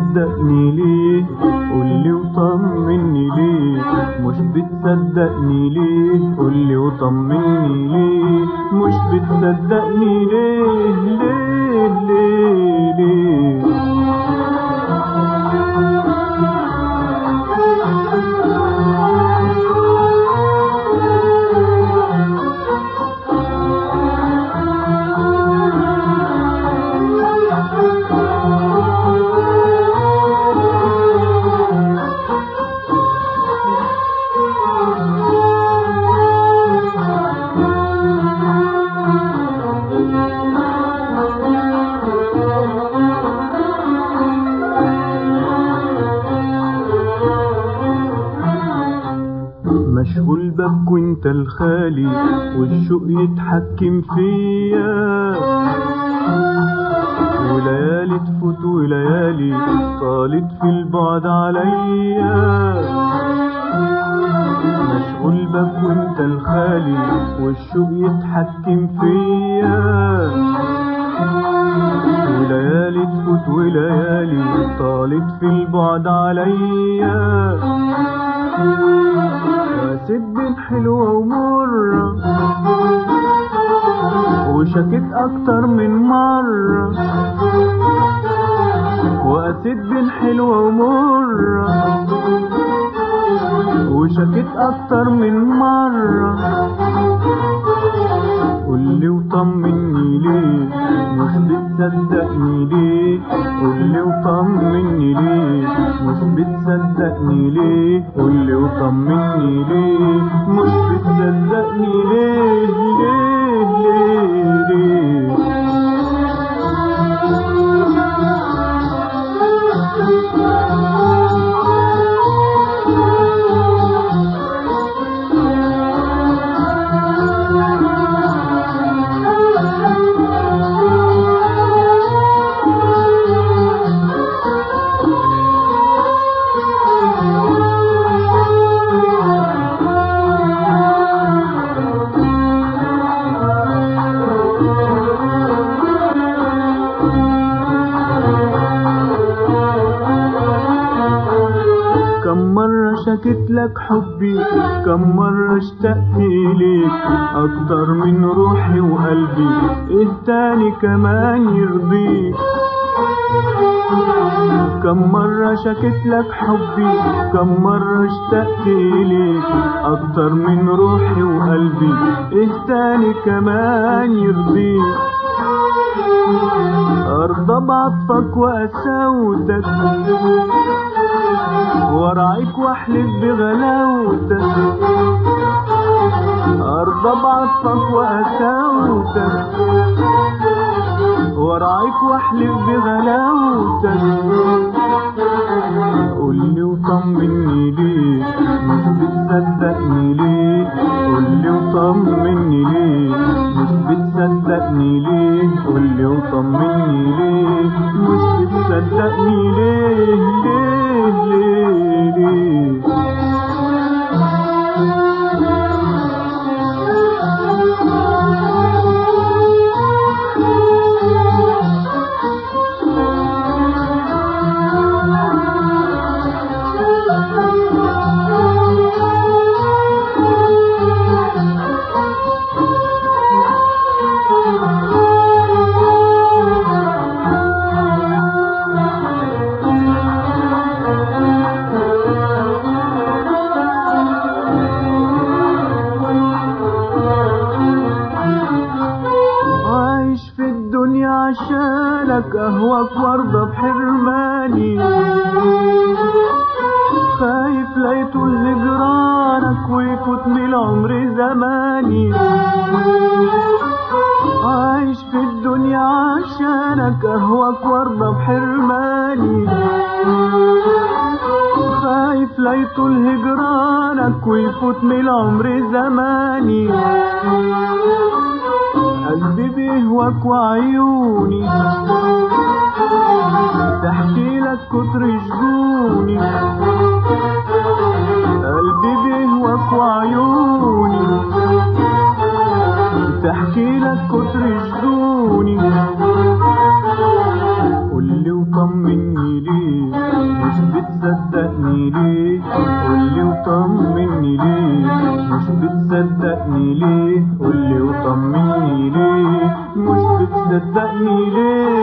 بتصدقني ليه قولي وطمني ليه مش بتصدقني ليه قولي وطمني ليه مش بتصدقني ليه ليه ليه ليه مشغول بك وانت الخالي والشوق يتحكم فيا وليالي تفوت وليالي طالت في البعد عليا مشغول بك وانت الخالي والشوق يتحكم فيا وليالي تفوت وليالي طالت في البعد عليا وست حلوة ومرة وشكت أكتر من مرة وقست بين حلوة ومرة وشكت أكتر من مرة قولي وطمني ليه مش بتصدقني ليه قولي وطمني ليه مش بتصدقني ليه قولي وطمني ليه مش بتصدقني ليه ليه ليه ليه كم مرة شكت لك حبي كم مرة اشتقت إليك أكتر من روحي وقلبي إيه تاني كمان يرضيك كم مرة شكت لك حبي كم مرة اشتقت إليك أكتر من روحي وقلبي إيه تاني كمان يرضيك أرضى بعطفك وأساوتك وراعيك واحلف بغلاوتك أرضى بعطفك وأساوتك وراعيك واحلف بغلاوتك قولي وطمني ليه مش بتصدقني ليه قولي وطمني ليه مش بتصدقني ليه قولي وطمني ليه مش بتصدقني ليه ليه ليه ليه عايش في الدنيا عشانك اهواك وارضى بحرماني خايف لا يطول هجرانك ويفوتني العمر زماني عايش في الدنيا عشانك اهواك وارضى بحرماني خايف لا يطول هجرانك ويفوتني العمر زماني قلبي بيهواك وعيوني تحكي لك كتر شجوني قلبي بيهواك وعيوني تحكي لك كتر شجوني قولي وطمني ليه بتصدقني ليه قولي وطمني ليه مش بتصدقني ليه قولي وطمني ليه مش بتصدقني ليه